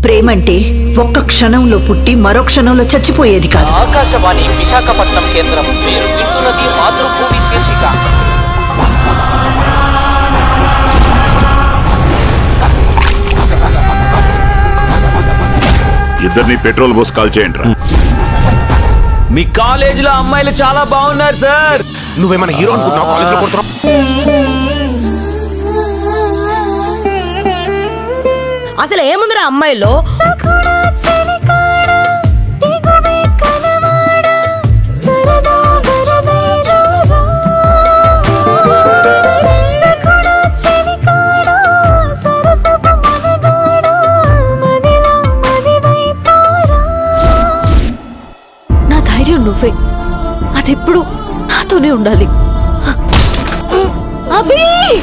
ప్రేమంటే ఒక్క క్షణంలో పుట్టి మరో క్షణంలో చచ్చిపోయేది కాదు ఆకాశవాణి విశాఖపట్నం కేంద్రం మీరు వింటున్నది మాతృభూమి శీర్షిక ఇద్దరిని పెట్రోల్ పోసి కాల్ చేయండి రా మీ కాలేజీలో అమ్మాయిలు చాలా బాగున్నారు సార్ నువ్వేమైనా హీరో అనుకుంటున్నావు కాలేజీలో కొడుతున్నావు అసలు ఏముందిరా అమ్మాయిలో నా ధైర్యం నువ్వే అదెప్పుడు నాతోనే ఉండాలి అభి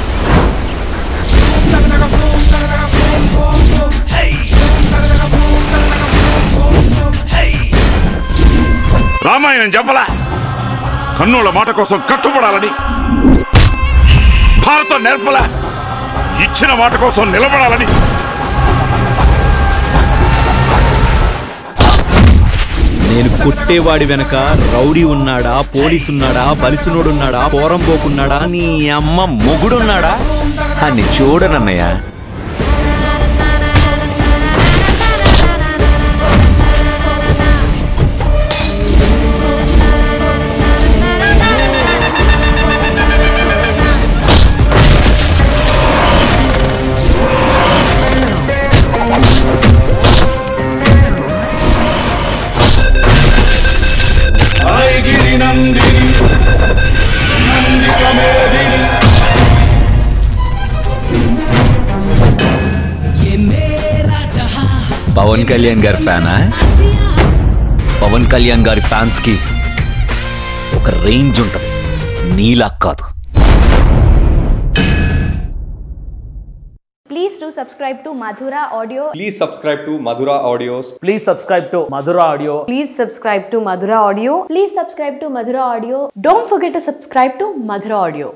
రామాయణం చెప్పలా కన్నుల మాట కోసం కట్టుబడాలని భారతం నేర్పలా ఇచ్చిన మాట కోసం నిలబడాలని నేను కొట్టేవాడి వెనక రౌడీ ఉన్నాడా పోలీస్ ఉన్నాడా బలిసునోడున్నాడా పోరం పోకున్నాడా నీ అమ్మ మొగుడున్నాడా అని చూడనన్నయ్య పవన్ కళ్యాణ్ గారి ఫ్యానా పవన్ కళ్యాణ్ గారి ఫ్యాన్స్ కి ఒక రేంజ్ ఉంటది నీలా కాదు Please do subscribe to Madhura Audio. Please subscribe to Madhura Audios. Please subscribe to Madhura audio Please subscribe to Madhura Audio. Please subscribe to Madhura Audio. Don't forget to subscribe to Madhura Audio.